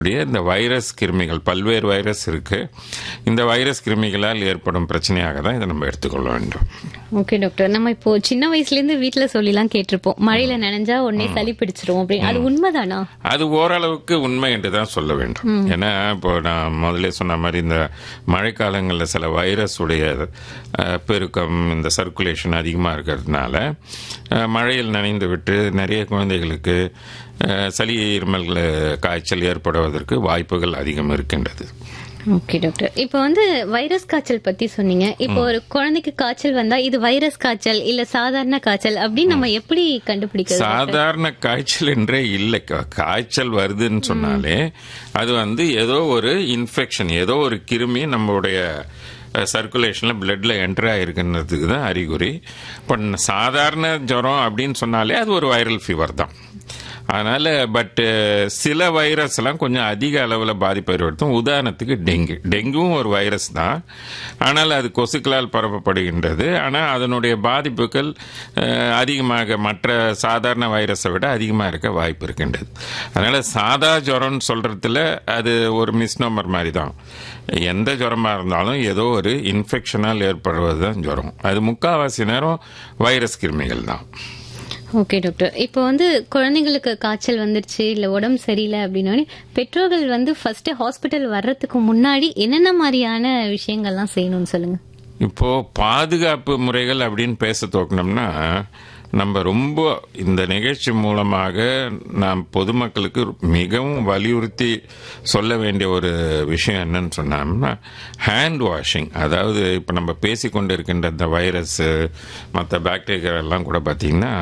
உடைய இந்த வைரஸ் கிருமிகள் பல்வேறு வைரஸ் இருக்கு இந்த வைரஸ் கிருமிகளால் ஏற்படும் பிரச்சனையாக தான் இதை நம்ம எடுத்துக்கொள்ள வேண்டும் ஓகே டாக்டர் நம்ம இப்போ சின்ன வயசுல இருந்து வீட்ல சொல்லிலாம் கேட்டிருப்போம் மழையில நனைஞ்சா உடனே சளி பிடிச்சிரும் அப்படின்னு அது உண்மைதானா அது ஓரளவுக்கு உண்மை என்று தான் சொல்ல வேண்டும் ஏன்னா இப்போ நான் முதல்ல சொன்ன மாதிரி இந்த மழைக்காலங்களில் சில வைரஸ் உடைய அஹ், பெருக்கம் இந்த சர்க்குலேஷன் அதிகமாக இருக்கிறதுனால அஹ், மழையில் நனைந்து விட்டு நிறைய குழந்தைகளுக்கு அஹ், சளி இருமல் காய்ச்சல் ஏற்படுவதற்கு வாய்ப்புகள் அதிகம் இருக்கின்றது ஓகே டாக்டர் இப்போ வந்து வைரஸ் காய்ச்சல் பத்தி சொன்னீங்க இப்போ ஒரு குழந்தைக்கு காய்ச்சல் வந்தா இது வைரஸ் காய்ச்சல் இல்ல சாதாரண காய்ச்சல் அப்படின்னு நம்ம எப்படி கண்டுபிடிக்கிறது சாதாரண காய்ச்சல் என்றே இல்லை கா- காய்ச்சல் வருதுன்னு சொன்னாலே அது வந்து ஏதோ ஒரு இன்ஃபெக்ஷன் ஏதோ ஒரு கிருமி நம்மளுடைய சர்க்குலேஷன்ல பிளட்ல என்டர் ஆயிருக்குன்றதுக்கு தான் அறிகுறி இப்போ சாதாரண ஜுரம் அப்படின்னு சொன்னாலே அது ஒரு வைரல் ஃபீவர் தான் அதனால பட் சில வைரஸ் எல்லாம் கொஞ்சம் அதிக அளவில் பாதிப்பை ஏற்படுத்தும் உதாரணத்துக்கு டெங்கு டெங்குவும் ஒரு வைரஸ் தான் ஆனால் அது கொசுக்களால் பரப்பப்படுகின்றது ஆனால் அதனுடைய பாதிப்புகள் அஹ், அதிகமாக மற்ற சாதாரண வைரஸை விட அதிகமாக இருக்க வாய்ப்பு இருக்கின்றது அதனால சாதா ஜுரம்னு சொல்றதுல அது ஒரு மிஸ்னோமர் மாதிரி தான் எந்த ஜுரமா இருந்தாலும் ஏதோ ஒரு இன்ஃபெக்ஷனால் ஏற்படுவது தான் ஜுரம் அது முக்காவாசி நேரம் வைரஸ் கிருமிகள் தான் ஓகே டாக்டர் இப்போ வந்து குழந்தைங்களுக்கு காய்ச்சல் வந்துருச்சு இல்ல உடம்பு சரியில்லை அப்படின்னோடனே பெற்றோர்கள் வந்து ஃபர்ஸ்ட் ஹாஸ்பிட்டல் வர்றதுக்கு முன்னாடி என்னென்ன மாதிரியான விஷயங்கள்லாம் செய்யணும்னு சொல்லுங்க இப்போ பாதுகாப்பு முறைகள் அப்படின்னு பேச துவக்கணும்னா நம்ம ரொம்ப இந்த நிகழ்ச்சி மூலமாக நாம் பொதுமக்களுக்கு மிகவும் வலியுறுத்தி சொல்ல வேண்டிய ஒரு விஷயம் என்னன்னு சொன்னோம்னா ஹேண்ட் வாஷிங் அதாவது இப்போ நம்ம பேசிக்கொண்டு இருக்கின்ற இந்த வைரஸ் மற்ற பாக்டீரியா எல்லாம் கூட பார்த்தீங்கன்னா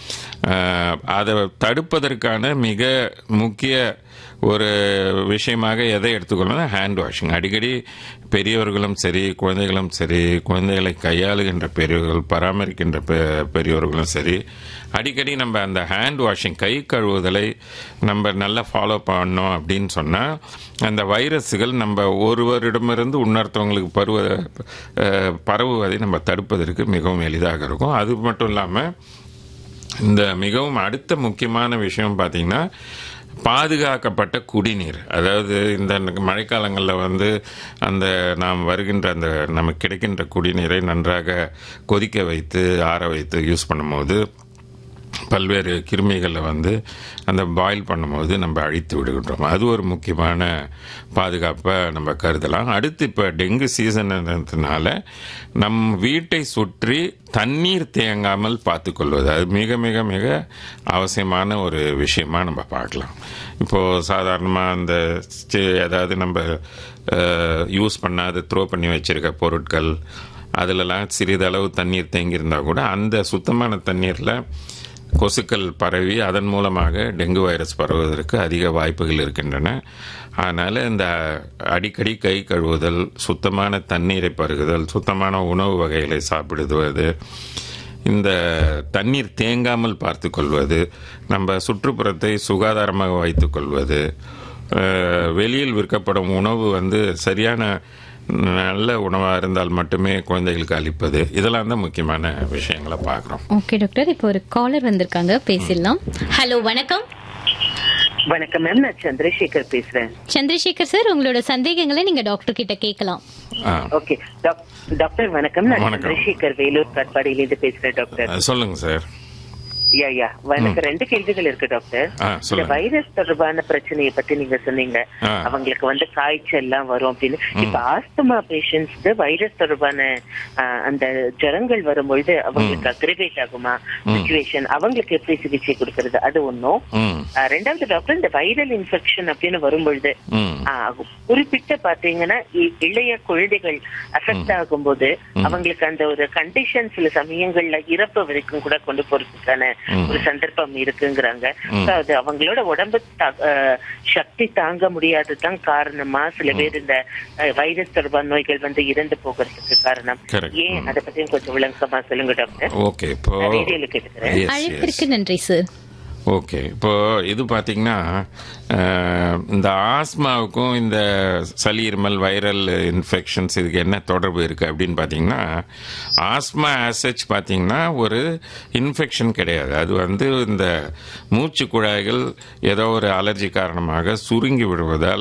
அஹ், அதை தடுப்பதற்கான மிக முக்கிய ஒரு விஷயமாக எதை எடுத்துக்கொள்ளணும் ஹேண்ட் வாஷிங் அடிக்கடி பெரியவர்களும் சரி குழந்தைகளும் சரி குழந்தைகளை கையாளுகின்ற பெரியவர்கள் பராமரிக்கின்ற பெ- பெரியவர்களும் சரி அடிக்கடி நம்ம அந்த ஹேண்ட் வாஷிங் கை கழுவுதலை நம்ம நல்லா ஃபாலோ பண்ணோம் அப்படின்னு சொன்னால் அந்த வைரஸுகள் நம்ம ஒருவரிடமிருந்து இன்னொருத்தவங்களுக்கு பருவ அஹ், பரவுவதை நம்ம தடுப்பதற்கு மிகவும் எளிதாக இருக்கும் அது மட்டும் இல்லாமல் இந்த மிகவும் அடுத்த முக்கியமான விஷயம் பார்த்தீங்கன்னா பாதுகாக்கப்பட்ட குடிநீர் அதாவது இந்த மழைக்காலங்களில் வந்து அந்த நாம் வருகின்ற அந்த நமக்கு கிடைக்கின்ற குடிநீரை நன்றாக கொதிக்க வைத்து ஆற வைத்து யூஸ் பண்ணும்போது பல்வேறு கிருமிகளை வந்து அந்த பாயில் பண்ணும்போது நம்ம அழித்து விடுகின்றோம் அது ஒரு முக்கியமான பாதுகாப்பை நம்ம கருதலாம் அடுத்து இப்போ டெங்கு சீசன்றதுனால நம் வீட்டை சுற்றி தண்ணீர் தேங்காமல் பார்த்துக்கொள்வது அது மிக மிக மிக அவசியமான ஒரு விஷயமா நம்ம பார்க்கலாம் இப்போ சாதாரணமாக அந்த சி- ஏதாவது நம்ம யூஸ் பண்ணாத த்ரோ பண்ணி வச்சிருக்க பொருட்கள் அதிலலாம் சிறிதளவு தண்ணீர் தேங்கியிருந்தா கூட அந்த சுத்தமான தண்ணீரில் கொசுக்கள் பரவி அதன் மூலமாக டெங்கு வைரஸ் பரவுவதற்கு அதிக வாய்ப்புகள் இருக்கின்றன அதனால் இந்த அடிக்கடி கை கழுவுதல் சுத்தமான தண்ணீரை பருகுதல் சுத்தமான உணவு வகைகளை சாப்பிடுவது இந்த தண்ணீர் தேங்காமல் பார்த்து கொள்வது நம்ம சுற்றுப்புறத்தை சுகாதாரமாக வைத்துக் கொள்வது அஹ், வெளியில் விற்கப்படும் உணவு வந்து சரியான நல்ல உணவாக இருந்தால் மட்டுமே குழந்தைகளுக்கு அளிப்பது இதெல்லாம் தான் முக்கியமான விஷயங்களை பார்க்குறோம் ஓகே டாக்டர் இப்போ ஒரு காலர் வந்திருக்காங்க பேசிடலாம் ஹலோ வணக்கம் வணக்கம் மேம் நான் சந்திரசேகர் பேசுறேன் சந்திரசேகர் சார் உங்களோட சந்தேகங்களை நீங்க டாக்டர் கிட்ட கேட்கலாம் ஆ ஓகே டாக்- டாக்டர் வணக்கம் நான் வணக்கம். சந்திரசேகர் வேலூர் கட்பாடியிலிருந்து பேசுறேன் டாக்டர் அஹ் சொல்லுங்க சார் யா யா எனக்கு ரெண்டு கேள்விகள் இருக்கு டாக்டர் ஆ இந்த சொல்லுங்க வைரஸ் தொடர்பான பிரச்சனையை பத்தி நீங்க சொன்னீங்க ஆ. அவங்களுக்கு வந்து காய்ச்சல் எல்லாம் வரும் அப்படின்னு இப்ப ஆஸ்துமா பேஷண்ட்ஸ்க்கு வைரஸ் தொடர்பான ஆ, அந்த ஜரங்கள் வரும்பொழுது அவங்களுக்கு அக்ரிவேட் ஆகுமா சுச்சுவேஷன் அவங்களுக்கு எப்படி சிகிச்சை கொடுக்கறது அது ஒண்ணும் ம் ஆ, ரெண்டாவது டாக்டர் இந்த வைரல் இன்ஃபெக்ஷன் அப்படின்னு வரும்பொழுது ம் ஆ, குறிப்பிட்ட பாத்தீங்கன்னா இ- இளைய குழந்தைகள் அஃபெக்ட் ஆகும்போது அவங்களுக்கு அந்த ஒரு கண்டிஷன் சில சமயங்கள்ல இறப்பு வரைக்கும் கூட கொண்டு போறதுக்கான ஒரு சந்தர்ப்பம் இருக்குங்கிறாங்க So, அது அவங்களோட உடம்பு தா- ஆ, சக்தி தாங்க முடியாததுதான் காரணமா சில பேர் இந்த ஆ, வைரஸ் தொடர்பான நோய்கள் வந்து இறந்து போகிறதுக்கு காரணம் Correct. ஏன் அதை பத்தியும் கொஞ்சம் விளக்கமா சொல்லுங்க டாக்டர் ஓகே இப்போ ரேடியோல கேட்டுக்கிறேன் Yes, yes. அழைப்பிற்கு நன்றி சார் ஓகே இப்போ இது பார்த்தீங்கன்னா அஹ், இந்த ஆஸ்மாவுக்கும் இந்த சளி இருமல் வைரல் இன்ஃபெக்ஷன்ஸ் இதுக்கு என்ன தொடர்பு இருக்கு அப்படின்னு பார்த்தீங்கன்னா ஆஸ்மா ஆசச் பார்த்தீங்கன்னா ஒரு இன்ஃபெக்ஷன் கிடையாது அது வந்து இந்த மூச்சு குழாய்கள் ஏதோ ஒரு அலர்ஜி காரணமாக சுருங்கி விடுவதால்